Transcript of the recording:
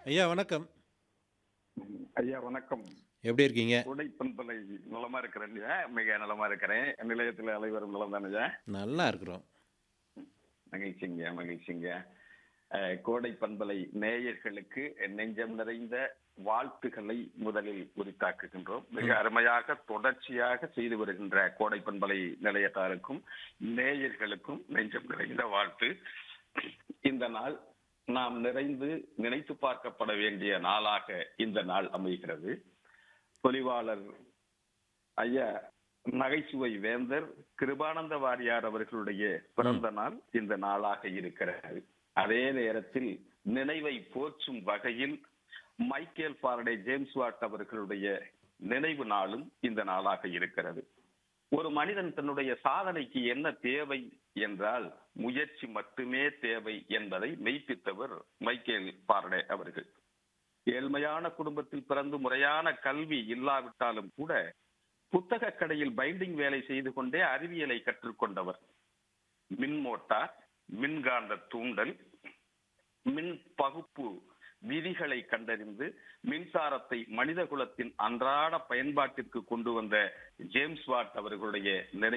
ஐயா வணக்கம் ஐயா வணக்கம் எப்படி இருக்கீங்க உடைப்பண்பலை நலமா இருக்கிறேன் ஐயா மிக நலமா இருக்கிறேன் நிலையத்தில் அலைவரும் நலம் தானே ஐயா நல்லா இருக்கிறோம் மகிழ்ச்சிங்க மகிழ்ச்சிங்க அஹ், கோடை பண்பலை நேயர்களுக்கு நெஞ்சம் நிறைந்த வாழ்த்துக்களை முதலில் உரித்தாக்குகின்றோம் மிக அருமையாக தொடர்ச்சியாக செய்து வருகின்ற கோடை பண்பலை நிலையத்தாருக்கும் நேயர்களுக்கும் நெஞ்சம் நிறைந்த வாழ்த்து இந்த நாள் நாம் நிறைந்து நினைத்து பார்க்கப்பட வேண்டிய நாளாக இந்த நாள் அமைகிறது பொலிவாளர் ஐயா நகைச்சுவை வேந்தர் கிருபானந்த வாரியார் அவர்களுடைய பிறந்த நாள் இந்த நாளாக இருக்கிறது அதே நேரத்தில் நினைவை போற்றும் வகையில் மைக்கேல் பாரடே ஜேம்ஸ் வாட் அவர்களுடைய நினைவு நாளும் இந்த நாளாக இருக்கிறது ஒரு மனிதன் தன்னுடைய சாதனைக்கு என்ன தேவை என்றால் முயற்சி மட்டுமே தேவை என்பதை மெய்ப்பித்தவர் மைக்கேல் பாரடே அவர்கள் ஏழ்மையான குடும்பத்தில் பிறந்து முறையான கல்வி இல்லாவிட்டாலும் கூட புத்தக கடையில் பைண்டிங் வேலை செய்து கொண்டே அறிவியலை கற்றுக்கொண்டவர் மின் மோட்டார் மின்காந்த தூண்டல் மின் பகுப்பு விதிகளை கண்டறிந்து மின்சாரத்தை மனித குலத்தின் அன்றாட பயன்பாட்டிற்கு கொண்டு வந்த ஜேம்ஸ் வாட் அவர்களுடைய நினை